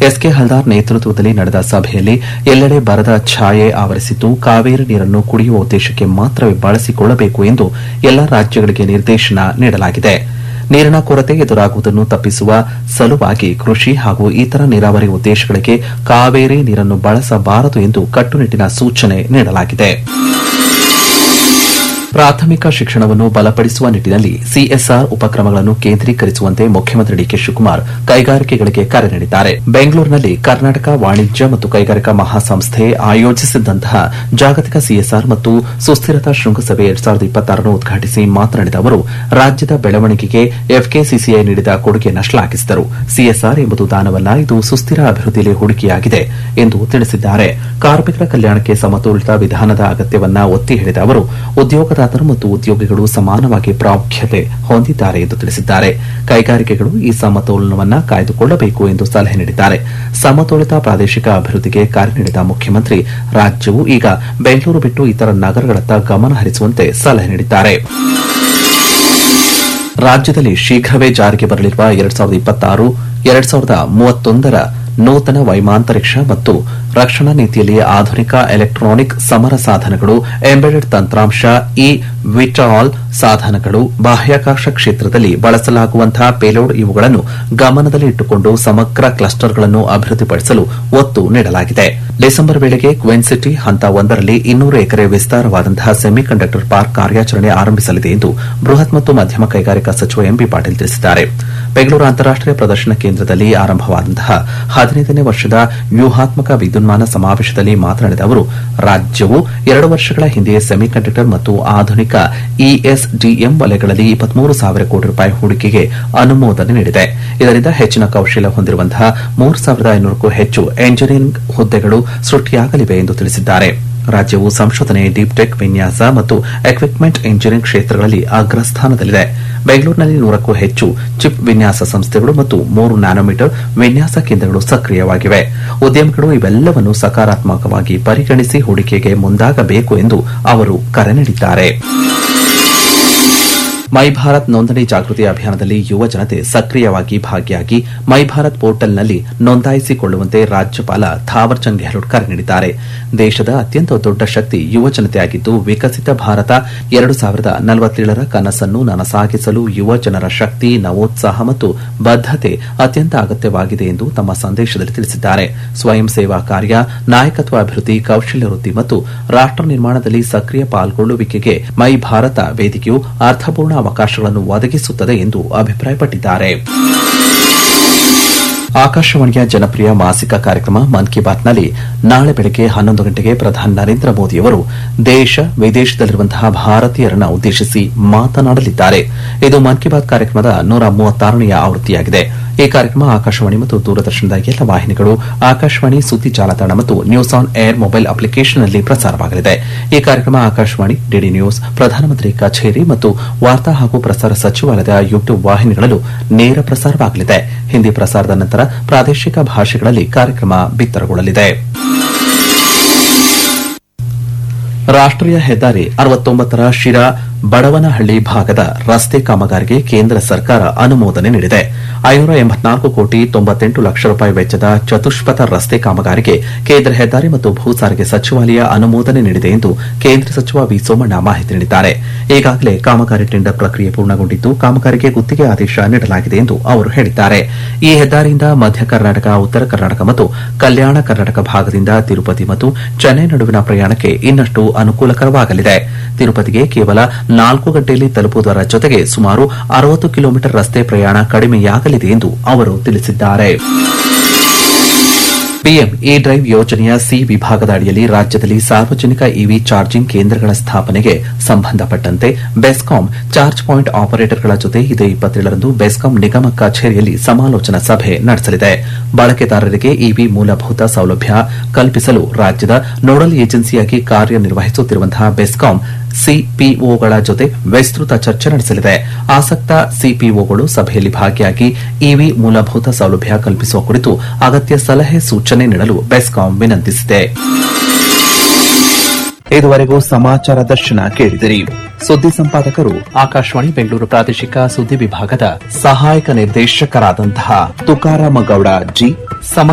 S K Haldar ನೇತೃತ್ವದಲ್ಲಿ ನಡೆದ ಸಭೆಯಲ್ಲಿ ಎಲ್ಲೆಡೆ ಬರದ ಛಾಯೆ ಆವರಿಸಿದ್ದು ಕಾವೇರಿ ನೀರನ್ನು ಕುಡಿಯುವ ಉದ್ದೇಶಕ್ಕೆ ಮಾತ್ರವೇ ಬಳಸಿಕೊಳ್ಳಬೇಕು ಎಂದು ಎಲ್ಲಾ ರಾಜ್ಯಗಳಿಗೆ ನಿರ್ದೇಶನ ನೀಡಲಾಗಿದೆ ನೀರಿನ ಕೊರತೆ ಎದುರಾಗುವುದನ್ನು ತಪ್ಪಿಸುವ ಸಲುವಾಗಿ ಕೃಷಿ ಹಾಗೂ ಇತರ ನೀರಾವರಿ ಉದ್ದೇಶಗಳಿಗೆ ಕಾವೇರಿ ನೀರನ್ನು ಬಳಸಬಾರದು ಎಂದು ಕಟ್ಟುನಿಟ್ಟಿನ ಸೂಚನೆ ನೀಡಲಾಗಿದೆ ಪ್ರಾಥಮಿಕ ಶಿಕ್ಷಣವನ್ನು ಬಲಪಡಿಸುವ ನಿಟ್ಟಿನಲ್ಲಿ ಸಿಎಸ್ಆರ್ ಉಪಕ್ರಮಗಳನ್ನು ಕೇಂದ್ರೀಕರಿಸುವಂತೆ ಮುಖ್ಯಮಂತ್ರಿ ಡಿಕೆ ಶಿವಕುಮಾರ್ ಕೈಗಾರಿಕೆಗಳಿಗೆ ಕರೆ ನೀಡಿದ್ದಾರೆ ಬೆಂಗಳೂರಿನಲ್ಲಿ ಕರ್ನಾಟಕ ವಾಣಿಜ್ಯ ಮತ್ತು ಕೈಗಾರಿಕಾ ಮಹಾಸಂಸ್ಥೆ ಆಯೋಜಿಸಿದ್ದಂತಹ ಜಾಗತಿಕ ಸಿಎಸ್ಆರ್ ಮತ್ತು ಸುಸ್ಥಿರತಾ ಶೃಂಗಸಭೆ ಎರಡ್ ಸಾವಿರದ ಇಪ್ಪತ್ತಾರನ್ನು ಉದ್ಘಾಟಿಸಿ ಮಾತನಾಡಿದ ಅವರು ರಾಜ್ಯದ ಬೆಳವಣಿಗೆಗೆ ಎಫ್ಕೆಸಿಸಿಐ ನೀಡಿದ ಕೊಡುಗೆಯನ್ನು ಶ್ಲಾಘಿಸಿದರು ಸಿಎಸ್ಆರ್ ಎಂಬುದು ದಾನವಲ್ಲ ಇದು ಸುಸ್ಥಿರ ಅಭಿವೃದ್ಧಿಯಲ್ಲಿ ಹೂಡಿಕೆಯಾಗಿದೆ ಎಂದು ತಿಳಿಸಿದ್ದಾರೆ ಕಾರ್ಮಿಕರ ಕಲ್ಯಾಣಕ್ಕೆ ಸಮತೋಲಿತ ವಿಧಾನದ ಅಗತ್ಯವನ್ನ ಒತ್ತಿ ಹೇಳಿದ ಅವರು ಉದ್ಯೋಗದಾತರು ಮತ್ತು ಉದ್ಯೋಗಿಗಳು ಸಮಾನವಾಗಿ ಪ್ರಾಮುಖ್ಯತೆ ಹೊಂದಿದ್ದಾರೆ ಎಂದು ತಿಳಿಸಿದ್ದಾರೆ ಕೈಗಾರಿಕೆಗಳು ಈ ಸಮತೋಲನವನ್ನ ಕಾಯ್ದುಕೊಳ್ಳಬೇಕು ಎಂದು ಸಲಹೆ ನೀಡಿದ್ದಾರೆ ಸಮತೋಲಿತ ಪ್ರಾದೇಶಿಕ ಅಭಿವೃದ್ಧಿಗೆ ಕರೆ ನೀಡಿದ ಮುಖ್ಯಮಂತ್ರಿ ರಾಜ್ಯವು ಈಗ ಬೆಂಗಳೂರು ಬಿಟ್ಟು ಇತರ ನಗರಗಳತ್ತ ಗಮನ ಹರಿಸುವಂತೆ ಸಲಹೆ ನೀಡಿದ್ದಾರೆ ರಾಜ್ಯದಲ್ಲಿ ಶೀಘ್ರವೇ ಜಾರಿಗೆ ಬರಲಿರುವ ಎರಡ್ ಸಾವಿರದ ಇಪ್ಪತ್ತಾರು ಎರಡ್ ಸಾವಿರದ ಮೂವತ್ತೊಂದರ ನೂತನ ವೈಮಾಂತರಿಕ್ಷ ಮತ್ತು ರಕ್ಷಣಾ ನೀತಿಯಲ್ಲಿ ಆಧುನಿಕ ಎಲೆಕ್ಟ್ರಾನಿಕ್ ಸಮರ ಸಾಧನಗಳು ಎಂಬೆಡೆಡ್ ತಂತ್ರಾಂಶ ಇ ವಿಟಾಲ್ ಸಾಧನಗಳು ಬಾಹ್ಯಾಕಾಶ ಕ್ಷೇತ್ರದಲ್ಲಿ ಬಳಸಲಾಗುವಂತಹ ಪೇಲೋಡ್ ಇವುಗಳನ್ನು ಗಮನದಲ್ಲಿ ಇಟ್ಟುಕೊಂಡು ಸಮಗ್ರ ಕ್ಲಸ್ಟರ್ಗಳನ್ನು ಅಭಿವೃದ್ಧಿಪಡಿಸಲು ಒತ್ತು ನೀಡಲಾಗಿದೆ ಡಿಸೆಂಬರ್ ವೇಳೆಗೆ ಕ್ವೆನ್ ಸಿಟಿ ಹಂತ ಒಂದರಲ್ಲಿ ಇನ್ನೂರು ಎಕರೆ ವಿಸ್ತಾರವಾದಂತಹ ಸೆಮಿಕಂಡಕ್ಟರ್ ಪಾರ್ಕ್ ಕಾರ್ಯಾಚರಣೆ ಆರಂಭಿಸಲಿದೆ ಎಂದು ಬೃಹತ್ ಮತ್ತು ಮಧ್ಯಮ ಕೈಗಾರಿಕಾ ಸಚಿವ ಎಂಬಿ ಪಾಟೀಲ್ ತಿಳಿಸಿದ್ದಾರೆ ಬೆಂಗಳೂರು ಅಂತಾರಾಷ್ಟೀಯ ಪ್ರದರ್ಶನ ಕೇಂದ್ರದಲ್ಲಿ ಆರಂಭವಾದಂತಹ ಹದಿನೈದನೇ ವರ್ಷದ ವ್ಯೂಹಾತ್ಮಕ ವಿದ್ಯುನ್ಮಾನ ಸಮಾವೇಶದಲ್ಲಿ ಮಾತನಾಡಿದ ಅವರು ರಾಜ್ಯವು ಎರಡು ವರ್ಷಗಳ ಹಿಂದೆ ಸೆಮಿಕಂಡಕ್ಟರ್ ಮತ್ತು ಆಧುನಿಕ ಇಎಸ್ಡಿಎಂ ವಲಯಗಳಲ್ಲಿ ಇಪ್ಪತ್ಮೂರು ಸಾವಿರ ಕೋಟಿ ರೂಪಾಯಿ ಹೂಡಿಕೆಗೆ ಅನುಮೋದನೆ ನೀಡಿದೆ ಇದರಿಂದ ಹೆಚ್ಚಿನ ಕೌಶಲ್ಯ ಹೊಂದಿರುವಂತಹ ಮೂರು ಸಾವಿರದ ಐನೂರಕ್ಕೂ ಹೆಚ್ಚು ಎಂಜಿನಿಯರಿಂಗ್ ಹುದ್ದೆಗಳು ಸೃಷ್ಟಿಯಾಗಲಿವೆ ಎಂದು ತಿಳಿಸಿದ್ದಾರೆ ರಾಜ್ಯವು ಸಂಶೋಧನೆ ಡೀಪ್ ಟೆಕ್ ವಿನ್ಯಾಸ ಮತ್ತು ಎಕ್ವಿಪ್ಮೆಂಟ್ ಇಂಜಿನಿಯರಿಂಗ್ ಕ್ಷೇತ್ರಗಳಲ್ಲಿ ಅಗ್ರಸ್ಥಾನದಲ್ಲಿದೆ ಬೆಂಗಳೂರಿನಲ್ಲಿ ನೂರಕ್ಕೂ ಹೆಚ್ಚು ಚಿಪ್ ವಿನ್ಯಾಸ ಸಂಸ್ಥೆಗಳು ಮತ್ತು ಮೂರು ನ್ಯಾನೋಮೀಟರ್ ವಿನ್ಯಾಸ ಕೇಂದ್ರಗಳು ಸಕ್ರಿಯವಾಗಿವೆ ಉದ್ಯಮಿಗಳು ಇವೆಲ್ಲವನ್ನು ಸಕಾರಾತ್ಮಕವಾಗಿ ಪರಿಗಣಿಸಿ ಹೂಡಿಕೆಗೆ ಮುಂದಾಗಬೇಕು ಎಂದು ಅವರು ಕರೆ ನೀಡಿದ್ದಾರೆ ಮೈ ಭಾರತ್ ನೋಂದಣಿ ಜಾಗೃತಿ ಅಭಿಯಾನದಲ್ಲಿ ಯುವ ಜನತೆ ಸಕ್ರಿಯವಾಗಿ ಭಾಗಿಯಾಗಿ ಮೈ ಭಾರತ್ ಪೋರ್ಟಲ್ನಲ್ಲಿ ನೋಂದಾಯಿಸಿಕೊಳ್ಳುವಂತೆ ರಾಜ್ಯಪಾಲ ಥಾವರ್ಚಂದ್ ಗೆಹ್ಲೋಟ್ ಕರೆ ನೀಡಿದ್ದಾರೆ ದೇಶದ ಅತ್ಯಂತ ದೊಡ್ಡ ಶಕ್ತಿ ಯುವ ಜನತೆಯಾಗಿದ್ದು ವಿಕಸಿತ ಭಾರತ ಎರಡು ಸಾವಿರದ ನಲವತ್ತೇಳರ ಕನಸನ್ನು ನನಸಾಗಿಸಲು ಯುವ ಜನರ ಶಕ್ತಿ ನವೋತ್ಸಾಹ ಮತ್ತು ಬದ್ದತೆ ಅತ್ಯಂತ ಅಗತ್ಯವಾಗಿದೆ ಎಂದು ತಮ್ಮ ಸಂದೇಶದಲ್ಲಿ ತಿಳಿಸಿದ್ದಾರೆ ಸ್ವಯಂ ಸೇವಾ ಕಾರ್ಯ ನಾಯಕತ್ವ ಅಭಿವೃದ್ಧಿ ಕೌಶಲ್ಯ ವೃದ್ಧಿ ಮತ್ತು ರಾಷ್ಟ ನಿರ್ಮಾಣದಲ್ಲಿ ಸಕ್ರಿಯ ಪಾಲ್ಗೊಳ್ಳುವಿಕೆಗೆ ಮೈ ಭಾರತ ವೇದಿಕೆಯು ಅರ್ಥಪೂರ್ಣ ಅವಕಾಶಗಳನ್ನು ಒದಗಿಸುತ್ತದೆ ಎಂದು ಅಭಿಪ್ರಾಯಪಟ್ಟಿದ್ದಾರೆ ಆಕಾಶವಾಣಿಯ ಜನಪ್ರಿಯ ಮಾಸಿಕ ಕಾರ್ಯಕ್ರಮ ಮನ್ ಕಿ ಬಾತ್ನಲ್ಲಿ ನಾಳೆ ಬೆಳಗ್ಗೆ ಹನ್ನೊಂದು ಗಂಟೆಗೆ ಪ್ರಧಾನಿ ನರೇಂದ್ರ ಮೋದಿಯವರು ದೇಶ ವಿದೇಶದಲ್ಲಿರುವಂತಹ ಭಾರತೀಯರನ್ನ ಉದ್ದೇಶಿಸಿ ಮಾತನಾಡಲಿದ್ದಾರೆ ಇದು ಮನ್ ಕಿ ಬಾತ್ ಕಾರ್ಯಕ್ರಮದ ನೂರ ಮೂವತ್ತಾರನೆಯ ಆವೃತ್ತಿಯಾಗಿದೆ ಈ ಕಾರ್ಯಕ್ರಮ ಆಕಾಶವಾಣಿ ಮತ್ತು ದೂರದರ್ಶನದ ಎಲ್ಲ ವಾಹಿನಿಗಳು ಆಕಾಶವಾಣಿ ಸುದ್ದಿ ಜಾಲತಾಣ ಮತ್ತು ನ್ಯೂಸ್ ಆನ್ ಏರ್ ಮೊಬೈಲ್ ಅಪ್ಲಿಕೇಶನ್ನಲ್ಲಿ ಪ್ರಸಾರವಾಗಲಿದೆ ಈ ಕಾರ್ಯಕ್ರಮ ಆಕಾಶವಾಣಿ ಡಿಡಿ ನ್ಯೂಸ್ ಪ್ರಧಾನಮಂತ್ರಿ ಕಚೇರಿ ಮತ್ತು ವಾರ್ತಾ ಹಾಗೂ ಪ್ರಸಾರ ಸಚಿವಾಲಯದ ಯೂಟ್ಯೂಬ್ ವಾಹಿನಿಗಳಲ್ಲೂ ನೇರ ಪ್ರಸಾರವಾಗಲಿದೆ ಹಿಂದಿ ಪ್ರಸಾರದ ನಂತರ ಪ್ರಾದೇಶಿಕ ಭಾಷೆಗಳಲ್ಲಿ ಕಾರ್ಯಕ್ರಮ ಬಿತ್ತರಗೊಳ್ಳಲಿದೆ ರಾಷ್ಟೀಯ ಹೆದ್ದಾರಿ ಅರವತ್ತೊಂಬತ್ತರ ಶಿರಾ ಬಡವನಹಳ್ಳಿ ಭಾಗದ ರಸ್ತೆ ಕಾಮಗಾರಿಗೆ ಕೇಂದ್ರ ಸರ್ಕಾರ ಅನುಮೋದನೆ ನೀಡಿದೆ ಐನೂರ ಎಂಬತ್ನಾಲ್ಕು ಕೋಟಿ ತೊಂಬತ್ತೆಂಟು ಲಕ್ಷ ರೂಪಾಯಿ ವೆಚ್ಚದ ಚತುಷ್ಪಥ ರಸ್ತೆ ಕಾಮಗಾರಿಗೆ ಕೇಂದ್ರ ಹೆದ್ದಾರಿ ಮತ್ತು ಭೂ ಸಾರಿಗೆ ಸಚಿವಾಲಯ ಅನುಮೋದನೆ ನೀಡಿದೆ ಎಂದು ಕೇಂದ್ರ ಸಚಿವ ವಿ ಸೋಮಣ್ಣ ಮಾಹಿತಿ ನೀಡಿದ್ದಾರೆ ಈಗಾಗಲೇ ಕಾಮಗಾರಿ ಟೆಂಡರ್ ಪ್ರಕ್ರಿಯೆ ಪೂರ್ಣಗೊಂಡಿದ್ದು ಕಾಮಗಾರಿಗೆ ಗುತ್ತಿಗೆ ಆದೇಶ ನೀಡಲಾಗಿದೆ ಎಂದು ಅವರು ಹೇಳಿದ್ದಾರೆ ಈ ಹೆದ್ದಾರಿಯಿಂದ ಮಧ್ಯ ಕರ್ನಾಟಕ ಉತ್ತರ ಕರ್ನಾಟಕ ಮತ್ತು ಕಲ್ಯಾಣ ಕರ್ನಾಟಕ ಭಾಗದಿಂದ ತಿರುಪತಿ ಮತ್ತು ಚೆನ್ನೈ ನಡುವಿನ ಪ್ರಯಾಣಕ್ಕೆ ಇನ್ನಷ್ಟು ಅನುಕೂಲಕರವಾಗಲಿದೆ ತಿರುಪತಿಗೆ ಕೇವಲ ನಾಲ್ಕು ಗಂಟೆಯಲ್ಲಿ ತಲುಪುವುದರ ಜೊತೆಗೆ ಸುಮಾರು ಅರವತ್ತು ಕಿಲೋಮೀಟರ್ ರಸ್ತೆ ಪ್ರಯಾಣ ಕಡಿಮೆಯಾಗಲಿದೆ ಎಂದು ಅವರು ತಿಳಿಸಿದ್ದಾರೆ ಪಿಎಂ ಇ ಡ್ರೈವ್ ಯೋಜನೆಯ ಸಿ ವಿಭಾಗದ ಅಡಿಯಲ್ಲಿ ರಾಜ್ಯದಲ್ಲಿ ಸಾರ್ವಜನಿಕ ಇವಿ ಚಾರ್ಜಿಂಗ್ ಕೇಂದ್ರಗಳ ಸ್ಥಾಪನೆಗೆ ಸಂಬಂಧಪಟ್ಟಂತೆ ಬೆಸ್ಕಾಂ ಚಾರ್ಜ್ ಪಾಯಿಂಟ್ ಆಪರೇಟರ್ಗಳ ಜೊತೆ ಇದೇ ಇಪ್ಪತ್ತೇಳರಂದು ಬೆಸ್ಕಾಂ ನಿಗಮ ಕಚೇರಿಯಲ್ಲಿ ಸಮಾಲೋಚನಾ ಸಭೆ ನಡೆಸಲಿದೆ ಬಳಕೆದಾರರಿಗೆ ಇವಿ ಮೂಲಭೂತ ಸೌಲಭ್ಯ ಕಲ್ಪಿಸಲು ರಾಜ್ಯದ ನೋಡಲ್ ಏಜೆನ್ಸಿಯಾಗಿ ಕಾರ್ಯನಿರ್ವಹಿಸುತ್ತಿರುವಂತಹ ಬೆಸ್ಕಾಂ ಸಿಪಿಒಗಳ ಜೊತೆ ವಿಸ್ತೃತ ಚರ್ಚೆ ನಡೆಸಲಿದೆ ಆಸಕ್ತ ಸಿಪಿಒಗಳು ಸಭೆಯಲ್ಲಿ ಭಾಗಿಯಾಗಿ ಇವಿ ಮೂಲಭೂತ ಸೌಲಭ್ಯ ಕಲ್ಪಿಸುವ ಕುರಿತು ಅಗತ್ಯ ಸಲಹೆ ಸೂಚನೆ ನೀಡಲು ಬೆಸ್ಕಾಂ ವಿನಂತಿಸಿದೆ ಇದುವರೆಗೂ ಸಮಾಚಾರ ದರ್ಶನ ಕೇಳಿದಿರಿ ಸುದ್ದಿ ಸಂಪಾದಕರು ಆಕಾಶವಾಣಿ ಬೆಂಗಳೂರು ಪ್ರಾದೇಶಿಕ ಸುದ್ದಿ ವಿಭಾಗದ ಸಹಾಯಕ ನಿರ್ದೇಶಕರಾದಂತಹ ತುಕಾರಾಮ ಗೌಡ ಜಿ